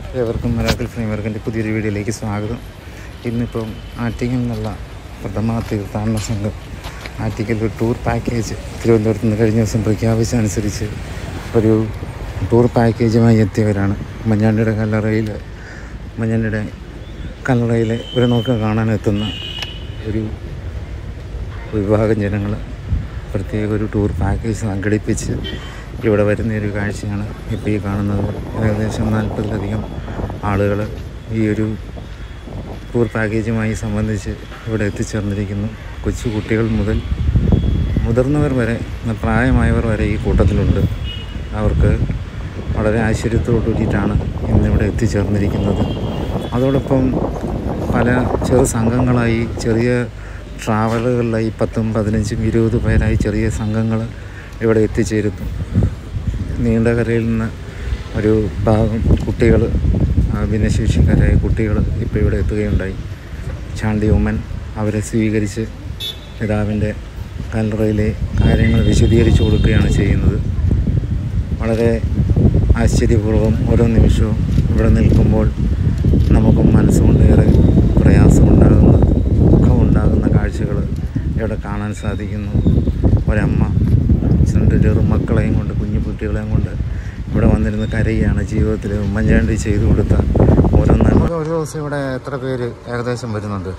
ഏവർക്കും മലയാളത്തിൽ ഫ്രെയിംവർക്കിൻ്റെ പുതിയൊരു വീഡിയോയിലേക്ക് സ്വാഗതം ഇന്നിപ്പം ആറ്റിങ്ങിൽ നിന്നുള്ള പ്രഥമ തീർത്ഥാടന സംഘം ആറ്റിക്കൽ ഒരു ടൂർ പാക്കേജ് തിരുവനന്തപുരത്ത് നിന്ന് കഴിഞ്ഞ ദിവസം പ്രഖ്യാപിച്ചതനുസരിച്ച് ഒരു ടൂർ പാക്കേജുമായി എത്തിയവരാണ് മഞ്ഞാണ്ടിയുടെ കല്ലറയിൽ മഞ്ഞാണ്ടിയുടെ കല്ലറയിൽ ഒരു നോക്ക് കാണാനെത്തുന്ന ഒരു വിഭാഗം ജനങ്ങൾ പ്രത്യേക ഒരു ടൂർ പാക്കേജ് സംഘടിപ്പിച്ച് ഇവിടെ വരുന്ന ഒരു കാഴ്ചയാണ് ഇപ്പോൾ ഈ കാണുന്നത് ഏകദേശം നാൽപ്പതിലധികം ആളുകൾ ഈ ഒരു ടൂർ പാക്കേജുമായി സംബന്ധിച്ച് ഇവിടെ എത്തിച്ചേർന്നിരിക്കുന്നു കൊച്ചു കുട്ടികൾ മുതൽ മുതിർന്നവർ വരെ പ്രായമായവർ വരെ ഈ കൂട്ടത്തിലുണ്ട് അവർക്ക് വളരെ ആശ്ചര്യത്തോടു കൂടിയിട്ടാണ് ഇന്നിവിടെ എത്തിച്ചേർന്നിരിക്കുന്നത് അതോടൊപ്പം പല ചെറു സംഘങ്ങളായി ചെറിയ ട്രാവലുകളിലായി പത്തും പതിനഞ്ചും ഇരുപത് പേരായി ചെറിയ സംഘങ്ങൾ ഇവിടെ എത്തിച്ചേരുന്നു നീണ്ടകരയിൽ നിന്ന് ഒരു ഭാഗം കുട്ടികൾ ഭിന്നശേഷിക്കാരായ കുട്ടികൾ ഇപ്പോൾ ഇവിടെ എത്തുകയുണ്ടായി ചാണ്ടി ഉമ്മൻ അവരെ സ്വീകരിച്ച് പിതാവിൻ്റെ കല്ലറയിലെ കാര്യങ്ങൾ വിശദീകരിച്ചു കൊടുക്കുകയാണ് ചെയ്യുന്നത് വളരെ ആശ്ചര്യപൂർവ്വം ഓരോ നിമിഷവും ഇവിടെ നിൽക്കുമ്പോൾ നമുക്കും മനസ്സുകൊണ്ട് ഏറെ പ്രയാസമുണ്ടാകുന്ന ദുഃഖമുണ്ടാകുന്ന കാഴ്ചകൾ ഇവിടെ കാണാൻ സാധിക്കുന്നു ഒരമ്മ രണ്ട് ചെറു മക്കളെയും കൊണ്ട് കുഞ്ഞു കുട്ടികളെയും കൊണ്ട് ഇവിടെ വന്നിരുന്ന് കരയുകയാണ് ജീവിതത്തിൽ ഉമ്മൻചാണ്ടി ചെയ്തു കൊടുത്ത ഓരോ നമുക്ക് ഒരു ദിവസം ഇവിടെ എത്ര പേര് ഏകദേശം വരുന്നുണ്ട്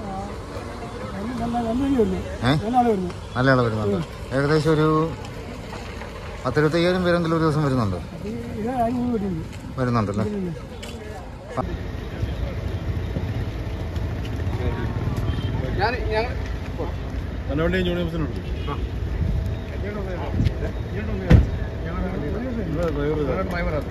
ഏ നല്ല ആൾ വരുന്നുണ്ട് ഏകദേശം ഒരു പത്തിരുപത്തയ്യായിരം പേരെങ്കിലും ഒരു ദിവസം വരുന്നുണ്ട് വരുന്നുണ്ടല്ലേ തലവണ്ടി യൂണിവേഴ്സിനുണ്ട് ഡ്രൈവർ